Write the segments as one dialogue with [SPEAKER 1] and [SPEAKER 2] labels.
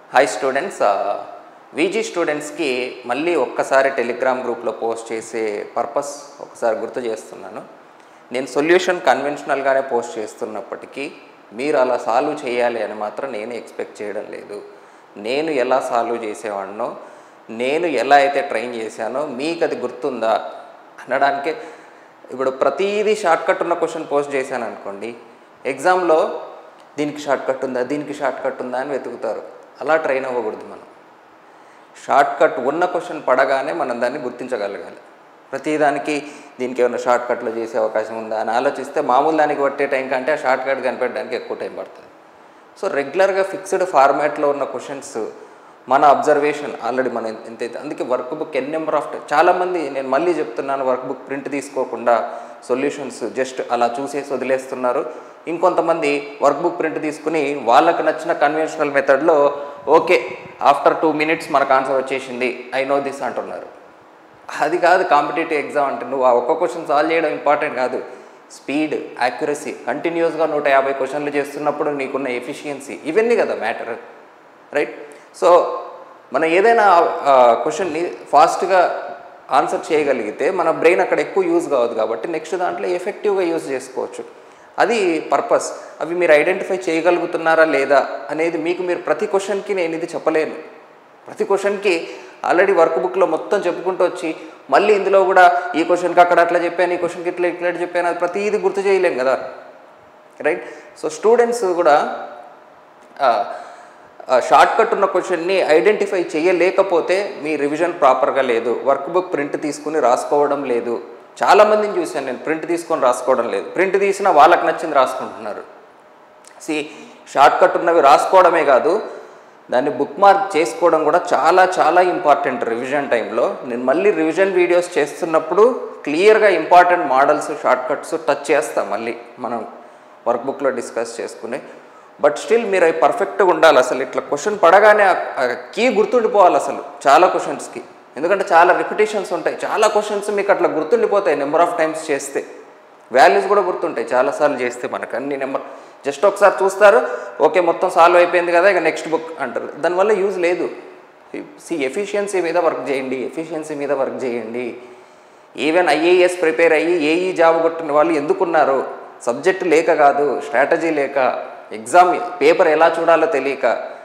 [SPEAKER 1] hi students VG స్టూడెంట్స్కి మళ్ళీ ఒక్కసారి టెలిగ్రామ్ గ్రూప్లో పోస్ట్ చేసే పర్పస్ ఒకసారి గుర్తు చేస్తున్నాను నేను సొల్యూషన్ కన్వెన్షనల్గానే పోస్ట్ చేస్తున్నప్పటికీ మీరు అలా సాల్వ్ చేయాలి అని మాత్రం నేను ఎక్స్పెక్ట్ చేయడం లేదు నేను ఎలా సాల్వ్ చేసేవాడినో నేను ఎలా అయితే ట్రైన్ చేశానో మీకు అది గుర్తుందా అనడానికే ఇప్పుడు ప్రతిదీ షార్ట్ కట్ ఉన్న క్వశ్చన్ పోస్ట్ చేశాను అనుకోండి ఎగ్జామ్లో దీనికి షార్ట్ కట్ ఉందా దీనికి షార్ట్ కట్ ఉందా అని వెతుకుతారు అలా ట్రైన్ అవ్వకూడదు మనం షార్ట్ కట్ ఉన్న క్వశ్చన్ పడగానే మనం దాన్ని గుర్తించగలగాలి ప్రతిదానికి దీనికి ఏమైనా షార్ట్ కట్లో చేసే అవకాశం ఉందా అని ఆలోచిస్తే మామూలు దానికి పట్టే టైం కంటే ఆ షార్ట్ కట్ కనిపెట్టడానికి ఎక్కువ టైం పడుతుంది సో రెగ్యులర్గా ఫిక్స్డ్ ఫార్మాట్లో ఉన్న క్వశ్చన్స్ మన అబ్జర్వేషన్ ఆల్రెడీ మనం ఎంతైతే అందుకే workbook n number of చాలామంది నేను మళ్ళీ చెప్తున్నాను వర్క్ బుక్ ప్రింట్ తీసుకోకుండా సొల్యూషన్స్ జస్ట్ అలా చూసేసి వదిలేస్తున్నారు ఇంకొంతమంది వర్క్ బుక్ ప్రింట్ తీసుకుని వాళ్ళకి నచ్చిన కన్వెన్షనల్ మెథడ్లో ఓకే ఆఫ్టర్ టూ మినిట్స్ మనకు ఆన్సర్ వచ్చేసింది ఐ నో దిస్ అంటున్నారు అది కాదు కాంపిటేటివ్ ఎగ్జామ్ అంటే నువ్వు ఆ ఒక్క క్వశ్చన్ సాల్వ్ చేయడం ఇంపార్టెంట్ కాదు స్పీడ్ యాక్యురసీ కంటిన్యూస్గా నూట యాభై క్వశ్చన్లు చేస్తున్నప్పుడు నీకున్న ఎఫిషియన్సీ ఇవన్నీ కదా మ్యాటర్ రైట్ సో మనం ఏదైనా క్వశ్చన్ని ఫాస్ట్గా ఆన్సర్ చేయగలిగితే మన బ్రెయిన్ అక్కడ ఎక్కువ యూజ్ కావద్దు కాబట్టి నెక్స్ట్ దాంట్లో ఎఫెక్టివ్గా యూజ్ చేసుకోవచ్చు అది పర్పస్ అవి మీరు ఐడెంటిఫై చేయగలుగుతున్నారా లేదా అనేది మీకు మీరు ప్రతి క్వశ్చన్కి నేను ఇది చెప్పలేను ప్రతి క్వశ్చన్కి ఆల్రెడీ వర్క్ బుక్లో మొత్తం చెప్పుకుంటూ వచ్చి మళ్ళీ ఇందులో కూడా ఈ క్వశ్చన్కి అక్కడ అట్లా చెప్పాను ఈ క్వశ్చన్కి ఇట్లా ఇట్లా చెప్పాను అది ప్రతి ఇది గుర్తు చేయలేం కదా రైట్ సో స్టూడెంట్స్ కూడా షార్ట్ కట్ ఉన్న క్వశ్చన్ని ఐడెంటిఫై చేయలేకపోతే మీ రివిజన్ ప్రాపర్గా లేదు వర్క్ బుక్ ప్రింట్ తీసుకుని రాసుకోవడం లేదు చాలామందిని చూశాను నేను ప్రింట్ తీసుకొని రాసుకోవడం లేదు ప్రింట్ తీసినా వాళ్ళకి నచ్చింది రాసుకుంటున్నారు సి షార్ట్ కట్ ఉన్నవి రాసుకోవడమే కాదు దాన్ని బుక్ మార్క్ చేసుకోవడం కూడా చాలా చాలా ఇంపార్టెంట్ రివిజన్ టైంలో నేను మళ్ళీ రివిజన్ వీడియోస్ చేస్తున్నప్పుడు క్లియర్గా important models shortcuts touch చేస్తాం మళ్ళీ మనం వర్క్ బుక్లో డిస్కస్ చేసుకుని బట్ స్టిల్ మీరు అవి పర్ఫెక్ట్గా ఉండాలి అసలు ఇట్లా క్వశ్చన్ పడగానే కీ గుర్తుండిపోవాలి అసలు చాలా క్వశ్చన్స్కి ఎందుకంటే చాలా రిపిటేషన్స్ ఉంటాయి చాలా క్వశ్చన్స్ మీకు అట్లా గుర్తుండిపోతాయి నెంబర్ ఆఫ్ టైమ్స్ చేస్తే వాల్యూస్ కూడా గుర్తుంటాయి చాలాసార్లు చేస్తే మనకు అన్ని నెంబర్ జస్ట్ ఒకసారి చూస్తారు ఓకే మొత్తం సాల్వ్ అయిపోయింది కదా ఇక నెక్స్ట్ బుక్ అంటారు దానివల్ల యూజ్ లేదు సి ఎఫిషియన్సీ మీద వర్క్ చేయండి ఎఫిషియన్సీ మీద వర్క్ చేయండి ఈవెన్ ఐఏఎస్ ప్రిపేర్ అయ్యి ఏఈ జాబ్ కొట్టిన వాళ్ళు ఎందుకున్నారు సబ్జెక్ట్ లేక కాదు స్ట్రాటజీ లేక ఎగ్జామ్ పేపర్ ఎలా చూడాలో తెలియక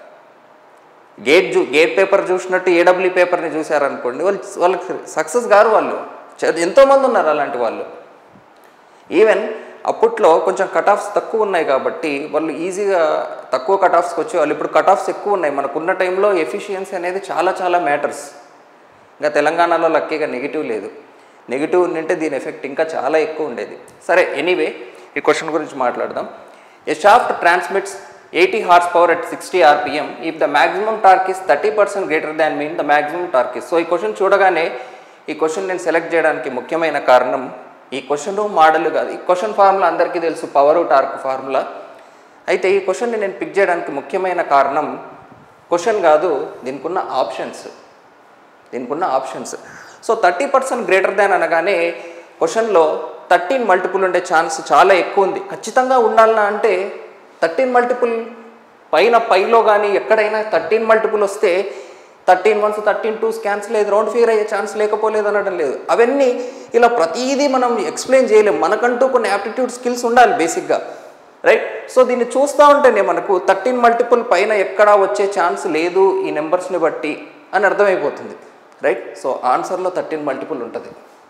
[SPEAKER 1] గేట్ చూ గేట్ పేపర్ చూసినట్టు ఏడబ్ల్యూ పేపర్ని చూశారనుకోండి వాళ్ళు వాళ్ళకి సక్సెస్ గారు వాళ్ళు ఎంతోమంది ఉన్నారు అలాంటి వాళ్ళు ఈవెన్ అప్పట్లో కొంచెం కట్ ఆఫ్స్ తక్కువ ఉన్నాయి కాబట్టి వాళ్ళు ఈజీగా తక్కువ కట్ ఆఫ్స్కి వచ్చే వాళ్ళు ఇప్పుడు కట్ ఆఫ్స్ ఎక్కువ ఉన్నాయి మనకున్న టైంలో ఎఫిషియన్సీ అనేది చాలా చాలా మ్యాటర్స్ ఇంకా తెలంగాణలో లక్కీగా నెగిటివ్ లేదు నెగిటివ్ ఉండింటే దీని ఎఫెక్ట్ ఇంకా చాలా ఎక్కువ ఉండేది సరే ఎనీవే ఈ క్వశ్చన్ గురించి మాట్లాడదాం a shaft transmits eighty horsepower at sixty RPM if the maximum torque is thirty percent greater than mean the maximum torque is so ఈ క్వశ్చన్ చూడగానే ఈ క్వశ్చన్ నేను సెలెక్ట్ చేయడానికి ముఖ్యమైన కారణం ఈ క్వశ్చన్ మోడల్ కాదు ఈ క్వశ్చన్ ఫార్ములా అందరికీ తెలుసు పవర్ టార్క్ ఫార్ములా అయితే ఈ క్వశ్చన్ని నేను పిక్ చేయడానికి ముఖ్యమైన కారణం క్వశ్చన్ కాదు దీనికి ఉన్న ఆప్షన్స్ దీనికి ఉన్న options so thirty percent greater than అనగానే క్వశ్చన్లో థర్టీన్ మల్టిపుల్ ఉండే ఛాన్స్ చాలా ఎక్కువ ఉంది ఖచ్చితంగా ఉండాలన్నా అంటే థర్టీన్ మల్టిపుల్ పైన పైలో కానీ ఎక్కడైనా థర్టీన్ మల్టిపుల్ వస్తే thirteen ones thirteen twos cancel అయ్యేది రౌండ్ ఫిగర్ అయ్యే ఛాన్స్ లేకపోలేదు అనడం లేదు అవన్నీ ఇలా ప్రతిదీ మనం ఎక్స్ప్లెయిన్ చేయలేం మనకంటూ కొన్ని యాప్టిట్యూడ్ స్కిల్స్ ఉండాలి బేసిక్గా రైట్ సో దీన్ని చూస్తూ ఉంటేనే మనకు థర్టీన్ మల్టిపుల్ పైన ఎక్కడా వచ్చే ఛాన్స్ లేదు ఈ నెంబర్స్ని బట్టి అని అర్థమైపోతుంది రైట్ సో ఆన్సర్లో థర్టీన్ మల్టిపుల్ ఉంటుంది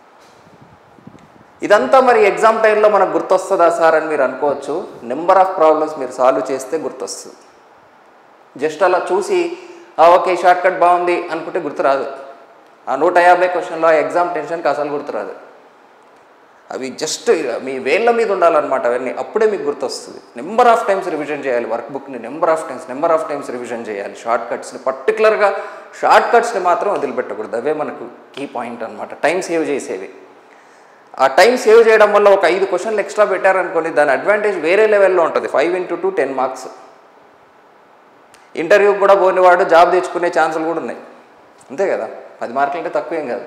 [SPEAKER 1] ఇదంతా మరి ఎగ్జామ్ టైంలో మనకు గుర్తొస్తుందా సార్ అని మీరు అనుకోవచ్చు నెంబర్ ఆఫ్ ప్రాబ్లమ్స్ మీరు సాల్వ్ చేస్తే గుర్తొస్తుంది జస్ట్ అలా చూసి ఓకే షార్ట్ కట్ బాగుంది అనుకుంటే గుర్తురాదు ఆ నూట యాభై క్వశ్చన్లో ఆ ఎగ్జామ్ టెన్షన్కి అసలు గుర్తురాదు అవి జస్ట్ మీ వేళ్ళ మీద ఉండాలన్నమాట అవన్నీ అప్పుడే మీకు గుర్తొస్తుంది నెంబర్ ఆఫ్ టైమ్స్ రివిజన్ చేయాలి వర్క్ బుక్ని number of times number of times revision చేయాలి షార్ట్ కట్స్ని పర్టికులర్గా షార్ట్ కట్స్ని మాత్రం వదిలిపెట్టకూడదు అవే మనకు కీ పాయింట్ అనమాట టైం సేవ్ చేసేవి ఆ టైం సేవ్ చేయడం వల్ల ఒక ఐదు క్వశ్చన్లు ఎక్స్ట్రా పెట్టారనుకోండి దాని అడ్వాంటేజ్ వేరే లెవెల్లో ఉంటుంది five into two ten marks ఇంటర్వ్యూకి కూడా పోనివాడు జాబ్ తెచ్చుకునే ఛాన్సులు కూడా ఉన్నాయి అంతే కదా పది మార్కులు అంటే తక్కువేం కాదు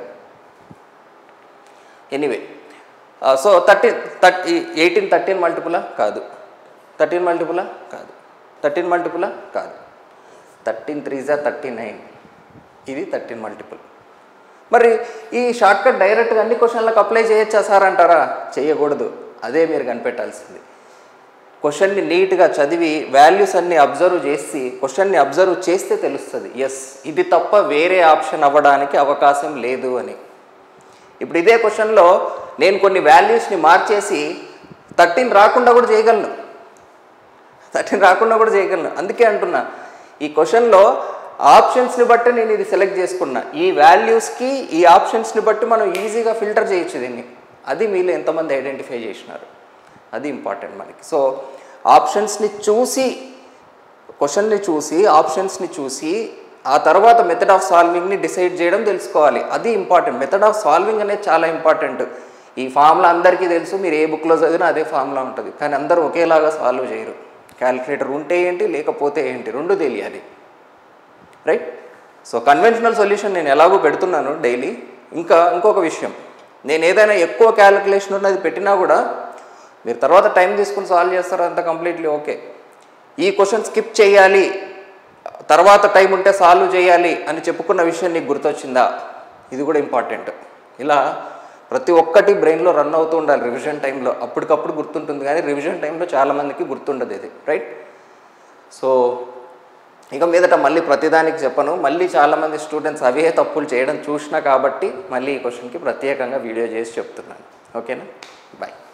[SPEAKER 1] anyway so thirteen thirty eighteen thirteen మల్టిపులా కాదు థర్టీన్ మల్టిపులా కాదు థర్టీన్ మల్టిపులా కాదు థర్టీన్ త్రీ జా థర్టీ నైన్ ఇది థర్టీన్ మల్టిపుల్ మరి ఈ షార్ట్ కట్ డైరెక్ట్గా అన్ని క్వశ్చన్లకు అప్లై చేయొచ్చా సార్ అంటారా చేయకూడదు అదే మీరు కనిపెట్టాల్సింది క్వశ్చన్ని నీట్గా చదివి వాల్యూస్ అన్ని అబ్జర్వ్ చేసి క్వశ్చన్ని అబ్జర్వ్ చేస్తే తెలుస్తుంది ఎస్ ఇది తప్ప వేరే ఆప్షన్ అవ్వడానికి అవకాశం లేదు అని ఇప్పుడు ఇదే క్వశ్చన్లో నేను కొన్ని వాల్యూస్ని మార్చేసి థర్టీన్ రాకుండా కూడా చేయగలను థర్టీన్ రాకుండా కూడా చేయగలను అందుకే అంటున్నా ఈ క్వశ్చన్లో ఆప్షన్స్ని బట్టి నేను ఇది సెలెక్ట్ చేసుకున్నా ఈ వాల్యూస్కి ఈ ఆప్షన్స్ని బట్టి మనం ఈజీగా ఫిల్టర్ చేయొచ్చు దీన్ని అది మీలో ఎంతమంది ఐడెంటిఫై చేసినారు అది ఇంపార్టెంట్ మనకి సో ఆప్షన్స్ని చూసి క్వశ్చన్ని చూసి ఆప్షన్స్ని చూసి ఆ తర్వాత మెథడ్ ఆఫ్ సాల్వింగ్ని డిసైడ్ చేయడం తెలుసుకోవాలి అది ఇంపార్టెంట్ మెథడ్ ఆఫ్ సాల్వింగ్ అనేది చాలా ఇంపార్టెంట్ ఈ ఫార్ములా అందరికీ తెలుసు మీరు ఏ బుక్లో చదివినా అదే ఫార్ములా ఉంటుంది కానీ అందరూ ఒకేలాగా సాల్వ్ చేయరు క్యాలిక్యులేటర్ ఉంటే ఏంటి లేకపోతే ఏంటి రెండు తెలియాలి రైట్ సో కన్వెన్షనల్ సొల్యూషన్ నేను ఎలాగో పెడుతున్నాను డైలీ ఇంకా ఇంకొక విషయం నేను ఏదైనా ఎక్కువ క్యాలిక్యులేషన్ ఉన్నది పెట్టినా కూడా మీరు తర్వాత టైం తీసుకుని సాల్వ్ చేస్తారు అంత కంప్లీట్లీ ఓకే ఈ క్వశ్చన్ స్కిప్ చేయాలి తర్వాత టైం ఉంటే సాల్వ్ చేయాలి అని చెప్పుకున్న విషయం నీకు గుర్తొచ్చిందా ఇది కూడా ఇంపార్టెంట్ ఇలా ప్రతి ఒక్కటి బ్రెయిన్లో రన్ అవుతూ ఉండాలి రివిజన్ టైంలో అప్పటికప్పుడు గుర్తుంటుంది కానీ రివిజన్ టైంలో చాలామందికి గుర్తుండదు ఇది రైట్ సో ఇక మీదట మళ్ళీ ప్రతిదానికి చెప్పను మళ్ళీ చాలామంది స్టూడెంట్స్ అవే తప్పులు చేయడం చూసినా కాబట్టి మళ్ళీ ఈ క్వశ్చన్కి ప్రత్యేకంగా వీడియో చేసి చెప్తున్నాను ఓకేనా బాయ్